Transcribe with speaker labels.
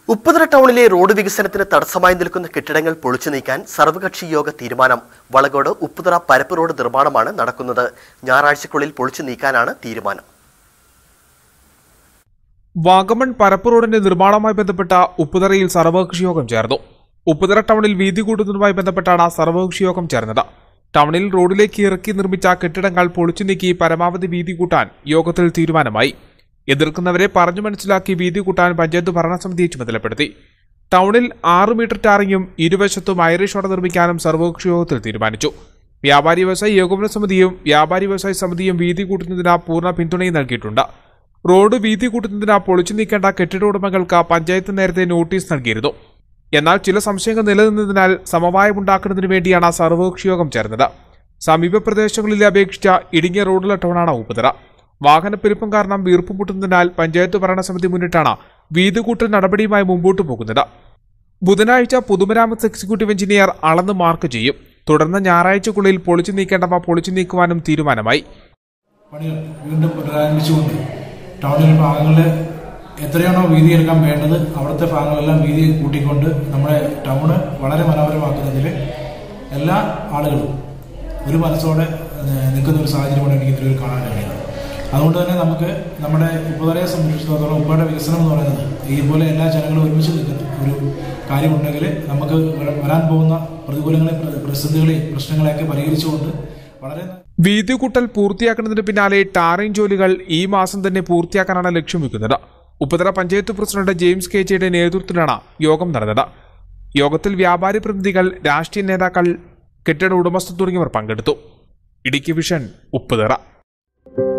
Speaker 1: ഉപ്പുതറ ടൗണിലെ റോഡ് വികസനത്തിന് തടസ്സമായി നിൽക്കുന്ന കെട്ടിടങ്ങൾ പൊളിച്ചു നീക്കാൻ സർവകക്ഷി യോഗ തീരുമാനം വളകോട് ഉപ്പുതറ പരപ്പ് റോഡ് നിർമ്മാണമാണ് നടക്കുന്നത് ഞായറാഴ്ചക്കുള്ളിൽ പൊളിച്ചു നീക്കാനാണ് തീരുമാനം
Speaker 2: വാഗമൺ പരപ്പ് റോഡിന്റെ നിർമ്മാണവുമായി ബന്ധപ്പെട്ട ഉപ്പുതറയിൽ സർവകക്ഷി യോഗം ചേർന്നു ഉപ്പുതറ ടൗണിൽ വീതി കൂട്ടുന്നതുമായി ബന്ധപ്പെട്ടാണ് സർവകക്ഷി യോഗം ചേർന്നത് ടൗണിൽ റോഡിലേക്ക് ഇറക്കി നിർമ്മിച്ച കെട്ടിടങ്ങൾ പൊളിച്ചു നീക്കി പരമാവധി വീതി കൂട്ടാൻ യോഗത്തിൽ തീരുമാനമായി എതിർക്കുന്നവരെ പറഞ്ഞു മനസ്സിലാക്കി വീതി കൂട്ടാൻ പഞ്ചായത്ത് ഭരണസമിതിയെ ചുമതലപ്പെടുത്തി ടൗണിൽ ആറ് മീറ്റർ ടാറിങ്ങും ഇരുവശത്തും ഐറിഷ് ഓട നിർമ്മിക്കാനും സർവകക്ഷി യോഗത്തിൽ തീരുമാനിച്ചു വ്യാപാരി വ്യവസായി ഏകോപന സമിതിയും വ്യാപാരി വ്യവസായ സമിതിയും വീതി കൂട്ടുന്നതിന് പൂർണ്ണ പിന്തുണയും നൽകിയിട്ടുണ്ട് റോഡ് വീതി കൂട്ടുന്നതിന് പൊളിച്ചു നീക്കേണ്ട കെട്ടിട ഉടമകൾക്ക് പഞ്ചായത്ത് നേരത്തെ നോട്ടീസ് നൽകിയിരുന്നു എന്നാൽ ചില സംശയങ്ങൾ നിലനിന്നതിനാൽ സമവായമുണ്ടാക്കുന്നതിന് വേണ്ടിയാണ് സർവകക്ഷി യോഗം ചേർന്നത് സമീപ പ്രദേശങ്ങളിലെ അപേക്ഷിച്ച ഇടുങ്ങിയ റോഡുള്ള ടൗണാണ് ഉപ്പുതറ വാഹനപ്പെരുപ്പം കാരണം വീർപ്പ് മുട്ടുന്നതിനാൽ പഞ്ചായത്ത് ഭരണസമിതി മുന്നിട്ടാണ് വീതി കൂട്ടൽ നടപടിയുമായി മുമ്പോട്ട് പോകുന്നത് ബുധനാഴ്ച പൊതുമരാമത്ത് എക്സിക്യൂട്ടീവ് എഞ്ചിനീയർ അളന്ന് മാർക്ക് ചെയ്യും തുടർന്ന് ഞായറാഴ്ചക്കുള്ളിൽ പൊളിച്ചു നീക്കേണ്ടവ പൊളിച്ചു നീക്കുവാനും തീരുമാനമായി
Speaker 3: പണികൾ വീണ്ടും പുനരാരംഭിച്ചുകൊണ്ട് ടൗണിൽ ഭാഗങ്ങളിൽ എത്രയാണോ വീതി എടുക്കാൻ വേണ്ടത് അവിടുത്തെ ഭാഗങ്ങളെല്ലാം വീതി കൂട്ടിക്കൊണ്ട് നമ്മുടെ ടൗണ് വളരെ മനോഹരമാക്കുന്നതിൽ എല്ലാ ആളുകളും ഒരു മനസ്സോടെ ഏഹ്, നിൽക്കുന്ന ഒരു സാഹചര്യമാണ് എനിക്ക് ഇതിൽ കാണാൻ കഴിയുന്നത് അതുകൊണ്ട് തന്നെ നമുക്ക് നമ്മുടെ ഉപ്പതറയെ സംബന്ധിച്ചിടത്തോളം ഉപ്പയുടെ വികസനം എന്ന് പറയുന്നത് ഇതുപോലെ എല്ലാ ജനങ്ങളും ഒരുമിച്ച് നിൽക്കുന്ന ഒരു കാര്യമുണ്ടെങ്കിൽ നമുക്ക് വര- വരാൻ പോകുന്ന പ്രതികൂലങ്ങളെയും പ്ര- പ്രതിസന്ധികളെയും പ്രശ്നങ്ങളെയൊക്കെ പരിഹരിച്ചുകൊണ്ട് വളരെ
Speaker 2: വീതി കൂട്ടൽ പൂർത്തിയാക്കുന്നതിന് പിന്നാലെ ടാറിംഗ് ജോലികൾ ഈ മാസം തന്നെ പൂർത്തിയാക്കാനാണ് ലക്ഷ്യം വെക്കുന്നത് Upputhara panchayat president James K ജെയുടെ നേതൃത്വത്തിലാണ് യോഗം നടന്നത് യോഗത്തിൽ വ്യാപാരി പ്രതിനിധികൾ രാഷ്ട്രീയ നേതാക്കൾ കെട്ടിട ഉടമസ്ഥർ തുടങ്ങിയവർ പങ്കെടുത്തു ഇടുക്കി വിഷൻ ഉപ്പുതറ